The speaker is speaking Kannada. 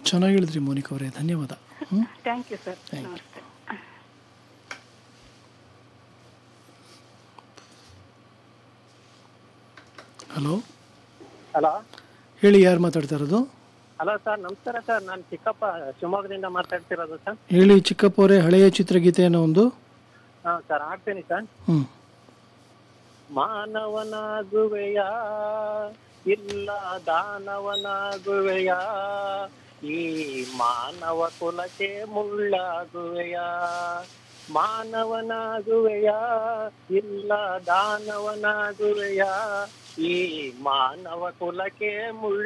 ಚೆನ್ನಾಗಿ ಹೇಳಿದ್ರಿ ಮೋನಿಕಾ ಅವರೇ ಧನ್ಯವಾದ ಹ್ಞೂ thank you sir Thank you. ನಮಸ್ತೆ ಹಲೋ ಹಲೋ ಹೇಳಿ ಯಾರು ಮಾತಾಡ್ತಾ ಇರೋದು ಹಲೋ ಸರ್ ನಮಸ್ಕಾರ ಸರ್ ನಾನು ಚಿಕ್ಕಪ್ಪ ಶಿವಮೊಗ್ಗದಿಂದ ಮಾತಾಡ್ತಿರೋದು ಸರ್ ಹೇಳಿ ಚಿಕ್ಕಪ್ಪ ಅವರೇ ಹಳೆಯ ಚಿತ್ರಗೀತೆಯನ್ನು ಒಂದು ಹಾಂ ಸರ್ ಆಡ್ತೀನಿ ಸರ್ ಹ್ಞೂ ಮಾನವನಾಗುವೆಯ ಇಲ್ಲ ದಾನವನಾಗುವೆಯ ಈ ಮಾನವ ಕುಲಕ್ಕೆ ಮುಳ್ಳಾಗುವೆಯ ಮಾನವನಾಗುವೆಯ ಇಲ್ಲ ದಾನವನಾಗುವೆಯ ಈ ಮಾನವ ಕುಲಕ್ಕೆ ಮುಳ್ಳ